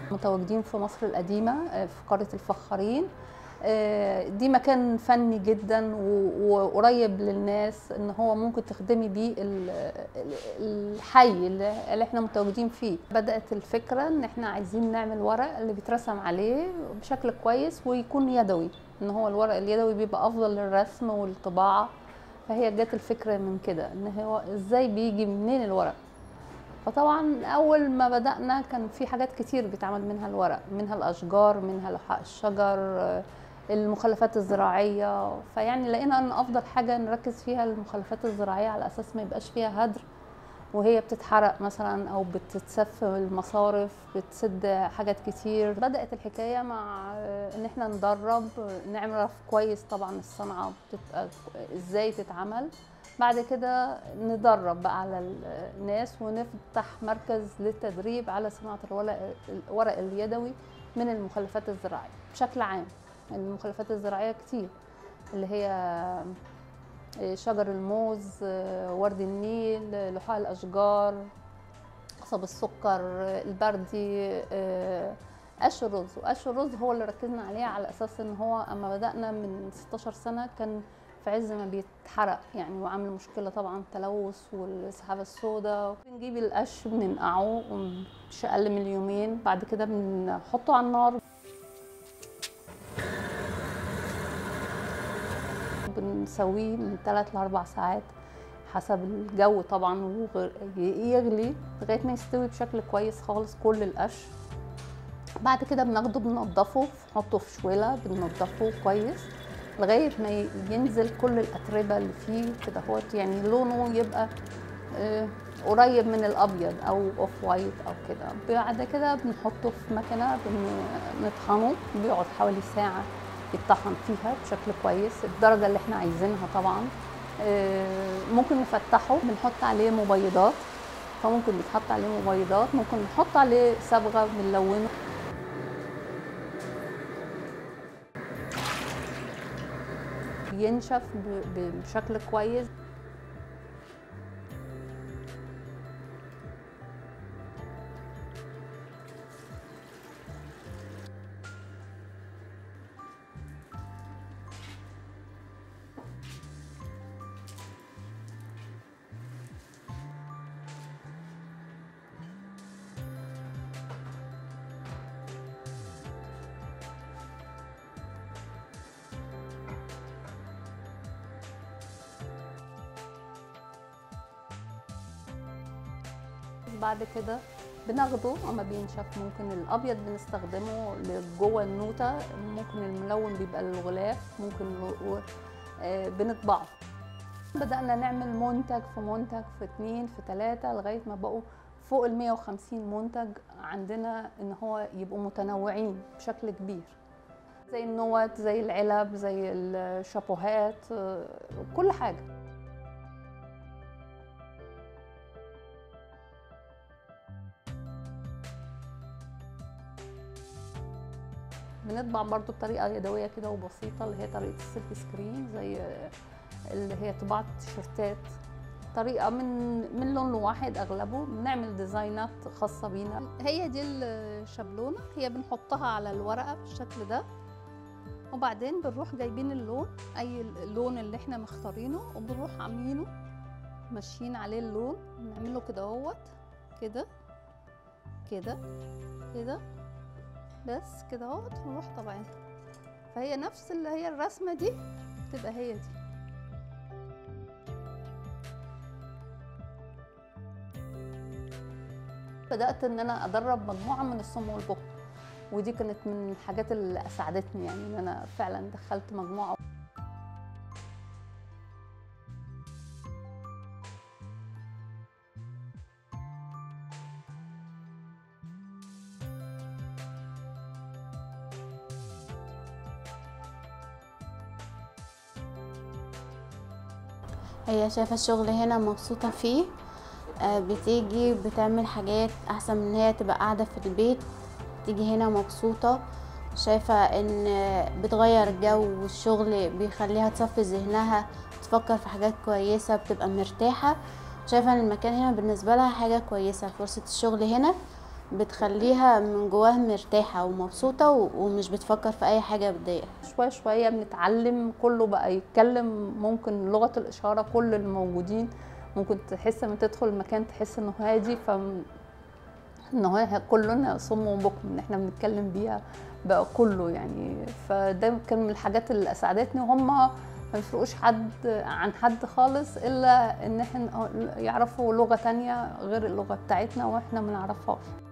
متواجدين في مصر القديمة آه، في قرية الفخارين آه، دي مكان فني جدا و- وقريب للناس ان هو ممكن تخدمي بيه ال- ال- الحي اللي اللي احنا متواجدين فيه بدأت الفكرة ان احنا عايزين نعمل ورق اللي بيترسم عليه بشكل كويس ويكون يدوي ان هو الورق اليدوي بيبقى افضل للرسم والطباعة فهي جت الفكرة من كده ان هو ازاي بيجي منين الورق فطبعا اول ما بدانا كان في حاجات كتير بيتعمل منها الورق منها الاشجار منها لحاء الشجر آه، المخلفات الزراعيه فيعني لقينا ان افضل حاجه نركز فيها المخلفات الزراعيه على اساس ما يبقاش فيها هدر وهي بتتحرق مثلا او بتتسف في المصارف بتسد حاجات كتير بدات الحكايه مع آه، ان احنا ندرب آه، نعرف كويس طبعا الصنعه بتبقى ازاي تتعمل بعد كده ندرب بقى على الناس ونفتح مركز للتدريب على صناعة الورق الورق اليدوي من المخلفات الزراعية بشكل عام المخلفات الزراعية كتير اللي هي شجر الموز ورد النيل لحاء الأشجار قصب السكر البردي قش الرز وقش الرز هو اللي ركزنا عليه على أساس إن هو أما بدأنا من 16 سنة كان في عز ما بيتحرق يعني وعامل مشكله طبعا التلوث والسحابه السوداء بنجيب القش بننقعه مش اقل من يومين بعد كده بنحطه على النار بنسويه من 3 ل 4 ساعات حسب الجو طبعا وغ- يغلي لغايه ما يستوي بشكل كويس خالص كل القش بعد كده بناخده بننضفه نحطه في شويله بننضفه كويس لغايه ما ي- ينزل كل الاتربه اللي فيه كده هوت يعني لونه يبقى آه، قريب من الابيض او اوف وايت او كده بعد كده بنحطه في مكنه بنطحنه بيقعد حوالي ساعه يتطحن فيها بشكل كويس الدرجه اللي احنا عايزينها طبعا آه، ممكن نفتحه بنحط عليه مبيضات فممكن يتحط عليه مبيضات ممكن نحط عليه صبغه بنلونه بينشف ب- ب- بشكل كويس بعد كده بناخده اما بينشف ممكن الابيض بنستخدمه لجوه النوته ممكن الملون بيبقى للغلاف ممكن ل- آه، بنطبعه بدأنا نعمل منتج في منتج في اتنين في تلاتة لغاية ما بقوا فوق ال 150 منتج عندنا ان هو يبقوا متنوعين بشكل كبير زي النوت زي العلب زي الشابوهات آه، كل حاجة بنطبع برضو بطريقة يدوية كده وبسيطة اللي هي طريقة السلك سكرين زي اللي هي طباعة تيشرتات طريقة من من لون واحد أغلبه بنعمل ديزاينات خاصة بينا هي دي الشابلونة هي بنحطها على الورقة بالشكل ده وبعدين بنروح جايبين اللون أي اللون اللي احنا مختارينه وبنروح عاملينه ماشيين عليه اللون بنعمله كده اهوت كده كده كده بس كده اهوت ونروح طبعين فهي نفس اللي هي الرسمة دي تبقى هي دي بدأت إن أنا أدرب مجموعة من الصم والبكم ودي كانت من الحاجات اللي أسعدتني يعني إن أنا فعلا دخلت مجموعة هي شايفة الشغل هنا مبسوطة فيه آه، بتيجي بتعمل حاجات أحسن من هي تبقى قاعدة في البيت تيجي هنا مبسوطة شايفة إن بتغير جو والشغل بيخليها تصفي ذهنها تفكر في حاجات كويسة بتبقى مرتاحة شايفة إن المكان هنا بالنسبة لها حاجة كويسة فرصة الشغل هنا بتخليها من جواها مرتاحة ومبسوطة و- ومش بتفكر في أي حاجة بتضايقها شوية شوية بنتعلم كله بقى يتكلم ممكن لغة الإشارة كل الموجودين ممكن تحس لما تدخل المكان تحس إنه هادي ف إن هو كلنا صم وبكم إن إحنا بنتكلم بيها بقى كله يعني فده كان من الحاجات اللي أسعدتني وهم ما يفرقوش حد عن حد خالص إلا إن إحنا يعرفوا لغة تانية غير اللغة بتاعتنا وإحنا ما نعرفهاش